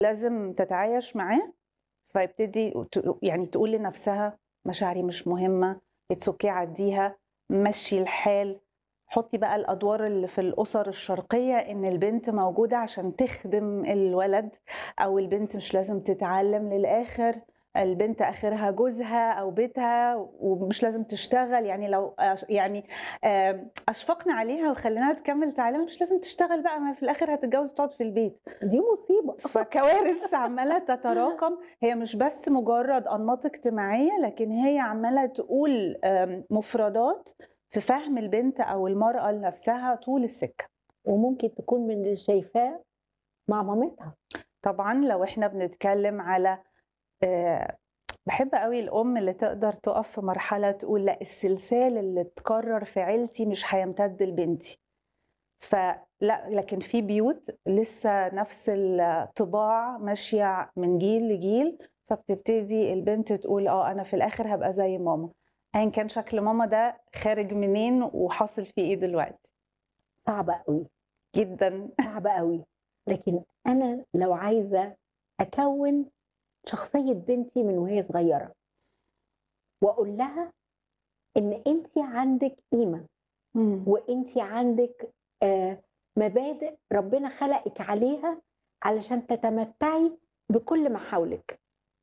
لازم تتعايش معاه فيبتدي ت- يعني تقول لنفسها مشاعري مش مهمة اتس اوكي عديها مشي الحال حطي بقى الادوار اللي في الاسر الشرقيه ان البنت موجوده عشان تخدم الولد او البنت مش لازم تتعلم للاخر البنت اخرها جوزها او بيتها ومش لازم تشتغل يعني لو أش- يعني آم، اشفقنا عليها وخليناها تكمل تعليمها مش لازم تشتغل بقى ما في الاخر هتتجوز وتقعد في البيت دي مصيبه فكوارث عماله تتراكم هي مش بس مجرد انماط اجتماعيه لكن هي عماله تقول آم، مفردات في فهم البنت او المراه لنفسها طول السكه وممكن تكون من اللي شايفاه مع مامتها طبعا لو احنا بنتكلم على آه، بحب قوي الام اللي تقدر تقف في مرحله تقول لا السلسال اللي اتكرر في عيلتي مش هيمتد لبنتي فلا لكن في بيوت لسه نفس الطباع ماشيه من جيل لجيل فبتبتدي البنت تقول اه انا في الاخر هبقى زي ماما ايا كان شكل ماما ده خارج منين وحاصل فيه ايه دلوقتي صعبه قوي جدا صعبه قوي لكن انا لو عايزه اكون شخصيه بنتي من وهي صغيره واقول لها ان انت عندك قيمه وانت عندك آه، مبادئ ربنا خلقك عليها علشان تتمتعي بكل ما حولك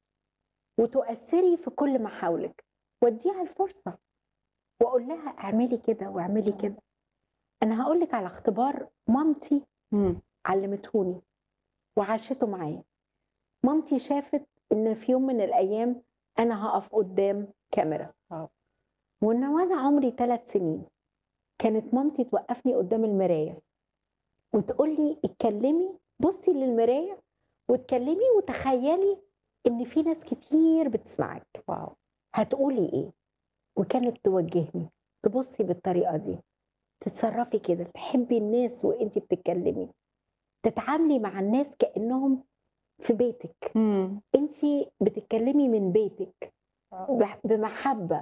وتؤثري في كل ما حولك واديها الفرصه واقول لها اعملي كده واعملي كده انا هقول لك على اختبار مامتي مم. علمتهوني وعاشته معايا مامتي شافت ان في يوم من الايام انا هقف قدام كاميرا آه. وان وانا عمري ثلاث سنين كانت مامتي توقفني قدام المرايه وتقول لي اتكلمي بصي للمرايه واتكلمي وتخيلي ان في ناس كتير بتسمعك واو هتقولي ايه وكانت توجهني تبصي بالطريقه دي تتصرفي كده تحبي الناس وانت بتتكلمي تتعاملي مع الناس كانهم في بيتك مم. انت بتتكلمي من بيتك بح- بمحبه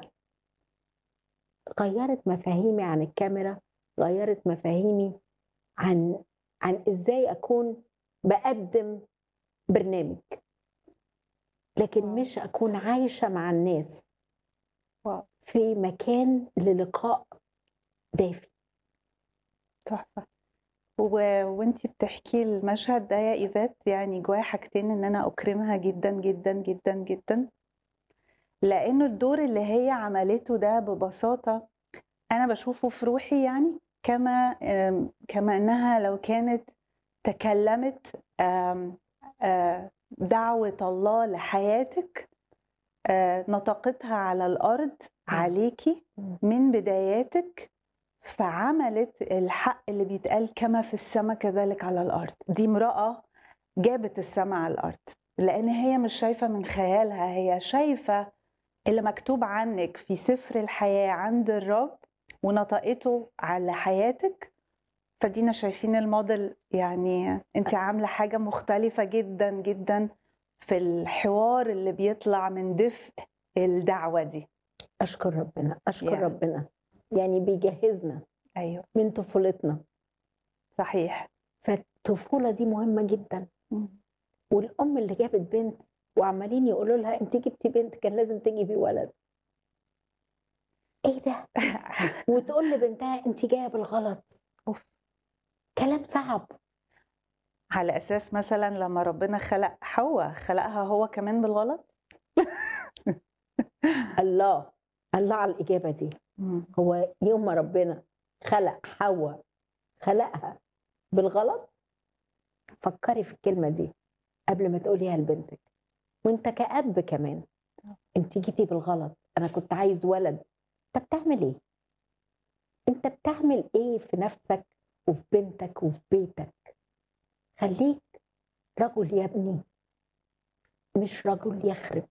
غيرت مفاهيمي عن الكاميرا غيرت مفاهيمي عن عن ازاي اكون بقدم برنامج لكن واو. مش اكون عايشه مع الناس واو. في مكان للقاء دافي تحفة و... وانتي بتحكي المشهد ده يا ايفات يعني جوايا حاجتين ان انا اكرمها جدا جدا جدا جدا لانه الدور اللي هي عملته ده ببساطة انا بشوفه في روحي يعني كما آم، كما انها لو كانت تكلمت آم، آه، دعوة الله لحياتك آه، نطقتها على الارض عليكي من بداياتك فعملت الحق اللي بيتقال كما في السماء كذلك على الارض دي امراه جابت السماء على الارض لان هي مش شايفه من خيالها هي شايفه اللي مكتوب عنك في سفر الحياه عند الرب ونطقته على حياتك فدينا شايفين الموديل يعني انت عامله حاجه مختلفه جدا جدا في الحوار اللي بيطلع من دفء الدعوه دي اشكر ربنا اشكر يعني. ربنا يعني بيجهزنا ايوه من طفولتنا صحيح فالطفوله دي مهمه جدا مم. والام اللي جابت بنت وعمالين يقولوا لها انت جبتي بنت كان لازم تجيبي ولد ايه ده وتقول لبنتها انت جايه بالغلط أوف. كلام صعب على اساس مثلا لما ربنا خلق حواء خلقها هو كمان بالغلط الله الله على الاجابه دي هو يوم ما ربنا خلق حواء خلقها بالغلط فكري في الكلمه دي قبل ما تقوليها لبنتك وانت كأب كمان انت جيتي بالغلط انا كنت عايز ولد انت بتعمل ايه انت بتعمل ايه في نفسك وفي بنتك وفي بيتك خليك رجل يا ابني مش رجل يخرب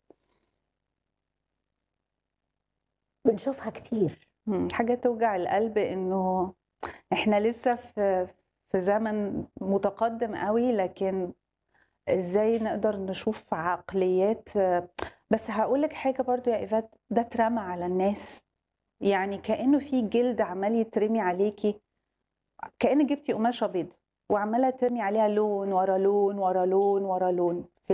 بنشوفها كتير مم. حاجه توجع القلب انه احنا لسه في في زمن متقدم قوي لكن ازاي نقدر نشوف عقليات بس هقولك حاجه برضو يا ايفات ده اترمى على الناس يعني كانه في جلد عمال يترمي عليكي كأن جبتي قماشه بيض وعمالة ترمي عليها لون ورا لون ورا لون ورا لون.